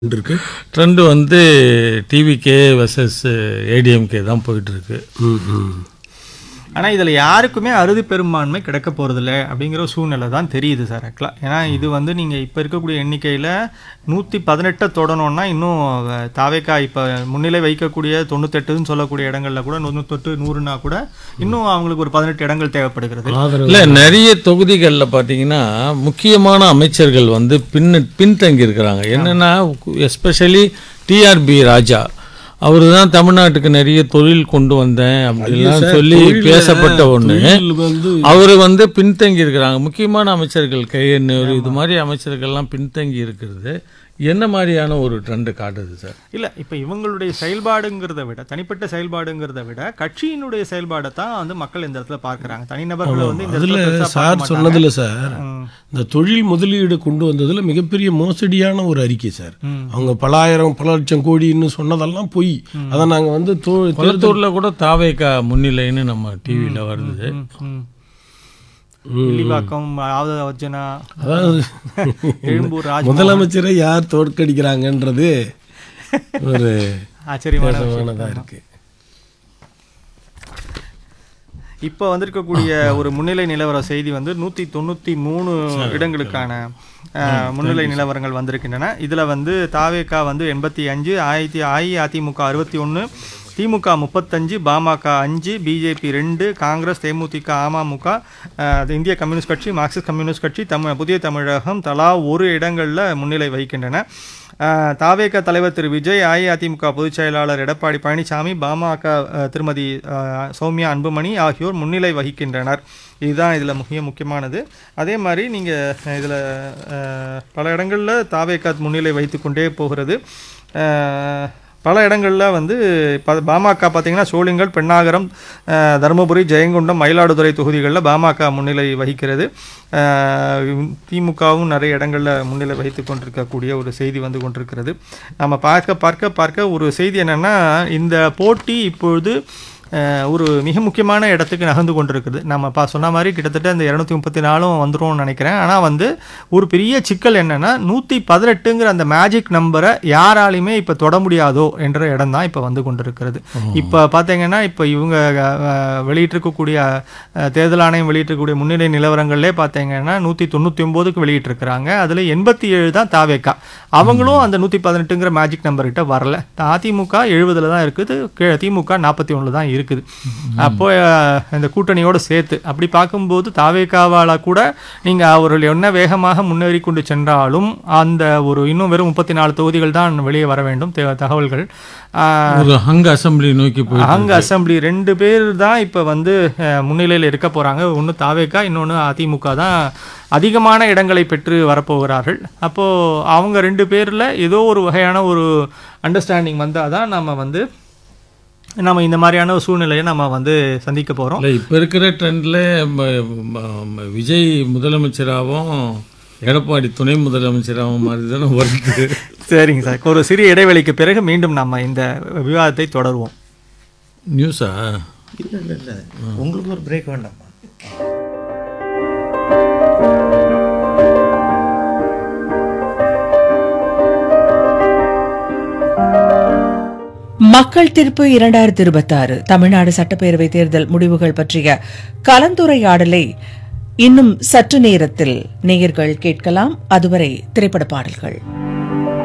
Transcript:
இருக்கு ட்ரெண்டு வந்து TVK versus ADMK தான் போயிட்டு இருக்கு ம், ம். ஆனா இதுல யாருக்குமே அறுதி பெரும்பான்மை கிடைக்க போறதில்ல அப்படிங்கிற ஒரு சூழ்நிலை தான் தெரியுது சார் ஆக்சுவலாக ஏன்னா இது வந்து நீங்க இப்ப இருக்கக்கூடிய எண்ணிக்கையில நூத்தி பதினெட்டை தொடணும்னா இன்னும் அஹ், தாவேக்கா இப்ப முன்னிலை வைக்கக்கூடிய தொண்ணூத்தெட்டுன்னு சொல்லக்கூடிய இடங்கள்ல கூட தொண்ணூத்தெட்டு நூறுனா கூட இன்னும் அவங்களுக்கு ஒரு பதினெட்டு இடங்கள் தேவைப்படுகிறது ஆதரவு இல்லை நிறைய தொகுதிகளில் பார்த்தீங்கன்னா முக்கியமான அமைச்சர்கள் வந்து பின் பின்தங்கி இருக்கிறாங்க என்னன்னா எஸ்பெஷலி டிஆர்பி ராஜா அவர் தான் தமிழ்நாட்டுக்கு நிறைய தொழில் கொண்டு வந்தேன் அப்படிலாம் சொல்லி பேசப்பட்ட ஒன்று தொழில் வந்து அவர் வந்து பின்தங்கி இருக்கிறாங்க முக்கியமான அமைச்சர்கள் கையெண்ணு இது மாதிரி அமைச்சர்கள்லாம் பின்தங்கி இருக்கிறது என்ன மாதிரியான ஒரு ட்ரெண்டு காட்டுது சார் இல்ல இப்ப இவங்களுடைய செயல்பாடுங்கிறத விட தனிப்பட்ட செயல்பாடுங்கிறத விட கட்சியினுடைய செயல்பாடை தான் வந்து மக்கள் இந்த இடத்துல பார்க்கறாங்க தனிநபர்களை வந்து இந்த அதுல இடத்துல பெருசா பார்க்க சார் மாட்டாங்க. சொன்னதுல சார் ம். இந்த தொழில் முதலீடு கொண்டு வந்ததுல மிகப்பெரிய மோசடியான ஒரு அறிக்கை சார் ம். அவங்க பல ஆயிரம் பல லட்சம் கோடின்னு சொன்னதெல்லாம் பொய் அதை நாங்க வந்து தோ- கொளத்தூர்ல கூட தாவேக்கா முன்னிலைன்னு நம்ம டிவியில் வருது ம், ம். வில்லிவாக்கம் ஆவத வர்ஜனா அதாவது எழும்பூர் ராஜ் முதலமைச்சரை யார் தோற்கடிக்கிறாங்கன்றது ஒரு ஆச்சரியமான விஷயம். விசேஷமானதா இருக்கு இப்போ வந்திருக்கக்கூடிய ஒரு முன்னிலை நிலவர செய்தி வந்து நூற்றி தொண்ணூற்றி மூணு இடங்களுக்கான அஹ், முன்னிலை நிலவரங்கள் வந்திருக்கின்றன இதில் வந்து தாவேகா வந்து எண்பத்தி அஞ்சு ஆயிரத்தி அஇஅதிமுக அறுபத்தி ஒன்று திமுக முப்பத்தஞ்சு பாமக அஞ்சு பிஜேபி ரெண்டு காங்கிரஸ் தேமுதிக அமமுக அஹ், இந்திய கம்யூனிஸ்ட் கட்சி மார்க்சிஸ்ட் கம்யூனிஸ்ட் கட்சி தமிழ் புதிய தமிழகம் தலா ஒரு இடங்களில் முன்னிலை வகிக்கின்றன அஹ், தாவேக தலைவர் திரு விஜய் அஇஅதிமுக பொதுச் செயலாளர் எடப்பாடி பழனிசாமி பாமக அஹ், திருமதி அஹ், சௌமியா அன்புமணி ஆகியோர் முன்னிலை வகிக்கின்றனர் இதுதான் இதில் முக்கிய முக்கியமானது அதே மாதிரி நீங்கள் இதில் பல இடங்களில் தாவேக முன்னிலை வைத்துக்கொண்டே போகிறது அஹ், பல இடங்களில் வந்து ப பாமக பார்த்தீங்கன்னா சோளிங்கல் பெண்ணாகரம் அஹ், தருமபுரி ஜெயங்கொண்டம் மயிலாடுதுறை தொகுதிகளில் பாமக முன்னிலை வகிக்கிறது அஹ், திமுகவும் நிறைய இடங்களில் முன்னிலை வகித்து கொண்டிருக்கக்கூடிய ஒரு செய்தி வந்து கொண்டிருக்கிறது நம்ம பார்க்க பார்க்க பார்க்க ஒரு செய்தி என்னென்னா இந்த போட்டி இப்பொழுது அஹ், ஒரு மிக முக்கியமான இடத்துக்கு நகர்ந்து கொண்டிருக்குது நம்ம பா சொன்ன மாதிரி கிட்டத்தட்ட இந்த இரநூத்தி முப்பத்தி நாலும் வந்துரும்னு நினைக்கிறேன் ஆனால் வந்து ஒரு பெரிய சிக்கல் என்னன்னா நூற்றி பதினெட்டுங்கிற அந்த மேஜிக் நம்பரை யாராலையுமே இப்போ தொட முடியாதோ என்ற இடம் தான் இப்போ வந்து கொண்டிருக்கிறது இப்போ பார்த்தீங்கன்னா இப்போ இவங்க அஹ், வெளியிட்டிருக்கக்கூடிய அஹ், தேர்தல் ஆணையம் வெளியிட்டிருக்கக்கூடிய முன்னிலை நிலவரங்கள்லே பார்த்தீங்கன்னா நூற்றி தொண்ணூற்றி ஒம்போதுக்கு வெளியிட்டிருக்கிறாங்க அதில் எண்பத்தி ஏழு தான் தாவேக்கா அவங்களும் அந்த நூற்றி பதினெட்டுங்கிற மேஜிக் நம்பர் கிட்ட வரல அதிமுக எழுபதுல தான் இருக்குது கீழே திமுக நாற்பத்தி ஒன்றில் தான் இருக்குது அப்போ அஹ், இந்த கூட்டணியோடு சேர்த்து அப்படி பார்க்கும்போது தாவேக்காவால் கூட நீங்கள் அவர்கள் என்ன வேகமாக முன்னேறி கொண்டு சென்றாலும் அந்த ஒரு இன்னும் வெறும் முப்பத்தி நாலு தொகுதிகள் தான் வெளியே வர வேண்டும் தே- தகவல்கள் அஹ், ஒரு ஹங் அசம்பிளி நோக்கி போய் அங்க அசெம்பிளி ரெண்டு பேர் தான் இப்போ வந்து அஹ், முன்னிலையில் இருக்க போறாங்க ஒன்று தாவேக்கா இன்னொன்று அதிமுக தான் அதிகமான இடங்களை பெற்று வரப்போகிறார்கள் அப்போ அவங்க ரெண்டு பேர்ல ஏதோ ஒரு வகையான ஒரு அண்டர்ஸ்டாண்டிங் வந்தால் தான் நம்ம வந்து நம்ம இந்த மாதிரியான ஒரு சூழ்நிலையை நம்ம வந்து சந்திக்க போறோம் இல்லை இப்போ இருக்கிற ட்ரெண்டில் விஜய் முதலமைச்சராகவும் எடப்பாடி துணை முதலமைச்சராகவும் மாதிரி தானே வருது சரிங்க சார் ஒரு சிறிய இடைவெளிக்கு பிறகு மீண்டும் நம்ம இந்த விவாதத்தை தொடருவோம் நியூஸா இல்லை இல்லை இல்லை உங்களுக்கு ஒரு பிரேக் வேண்டாமா மக்கள் தீர்ப்பு இரண்டாயிரத்தி இருபத்தாறு தமிழ்நாடு சட்டப்பேரவை தேர்தல் முடிவுகள் பற்றிய கலந்துரையாடலை இன்னும் சற்று நேரத்தில் நேயர்கள் கேட்கலாம் அதுவரை திரைப்பட பாடல்கள்